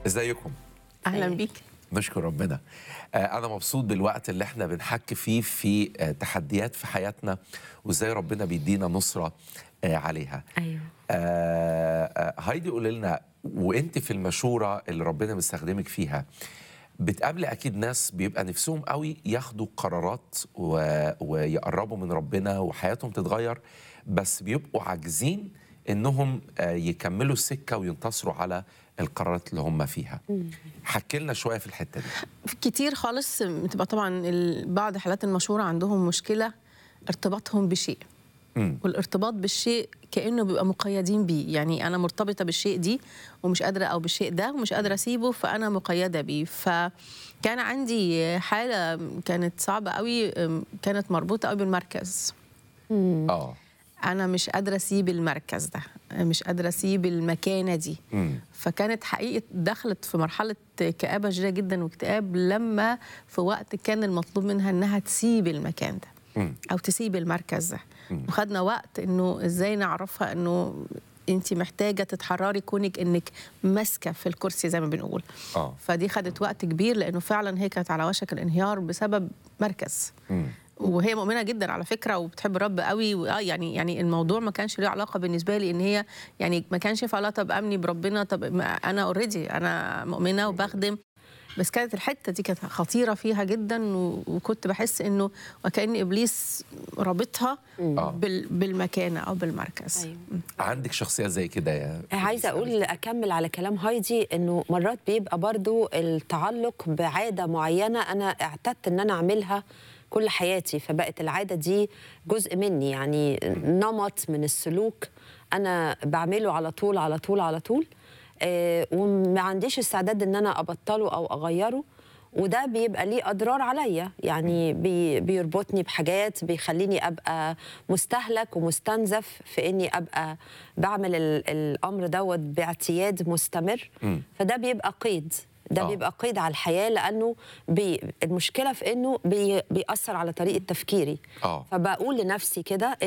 ازيكم اهلا بيك نشكر ربنا آه، انا مبسوط بالوقت اللي احنا بنحكي فيه في آه، تحديات في حياتنا وازاي ربنا بيدينا نصره آه، عليها ايوه آه، آه، هايدي قولي لنا وانت في المشوره اللي ربنا مستخدمك فيها بتقابلي اكيد ناس بيبقى نفسهم قوي ياخدوا قرارات و... ويقربوا من ربنا وحياتهم تتغير بس بيبقوا عاجزين انهم آه، يكملوا السكه وينتصروا على القرارات اللي هم فيها حكي لنا شويه في الحته دي كتير خالص بتبقى طبعا ال- بعض حالات المشهوره عندهم مشكله ارتباطهم بشيء مم. والارتباط بالشيء كانه بيبقى مقيدين بيه يعني انا مرتبطه بالشيء دي ومش قادره او بالشيء ده ومش قادره اسيبه فانا مقيده بيه فكان عندي حاله كانت صعبه قوي كانت مربوطه قوي بالمركز اه انا مش قادره اسيب المركز ده مش قادره اسيب المكانه دي مم. فكانت حقيقه دخلت في مرحله كآبه شديده جدا واكتئاب لما في وقت كان المطلوب منها انها تسيب المكان ده مم. او تسيب المركز ده وخدنا وقت انه ازاي نعرفها انه انت محتاجه تتحرري كونك انك ماسكه في الكرسي زي ما بنقول اه فدي خدت وقت كبير لانه فعلا هي كانت على وشك الانهيار بسبب مركز مم. وهي مؤمنه جدا على فكره وبتحب الرب قوي واه يعني يعني الموضوع ما كانش له علاقه بالنسبه لي ان هي يعني ما كانش ينفع لا طب امني بربنا طب ما انا اوريدي انا مؤمنه وبخدم بس كانت الحته دي كانت خطيره فيها جدا و- وكنت بحس انه وكان ابليس رابطها آه. بال بالمكانه او بالمركز أيوة. عندك شخصيه زي كده يا عايزه اقول اكمل على كلام هايدي انه مرات بيبقى برضو التعلق بعاده معينه انا اعتدت ان انا اعملها كل حياتي فبقت العاده دي جزء مني يعني نمط من السلوك انا بعمله على طول على طول على طول آه، وما عنديش استعداد ان انا ابطله او اغيره وده بيبقى ليه اضرار عليا يعني بي بيربطني بحاجات بيخليني ابقى مستهلك ومستنزف في اني ابقى بعمل ال- الامر دوت باعتياد مستمر مم. فده بيبقى قيد ده آه. آه. بيبقى قيد على الحياه لانه بي المشكله في انه بي بيأثر على طريقه تفكيري اه فبقول لنفسي كده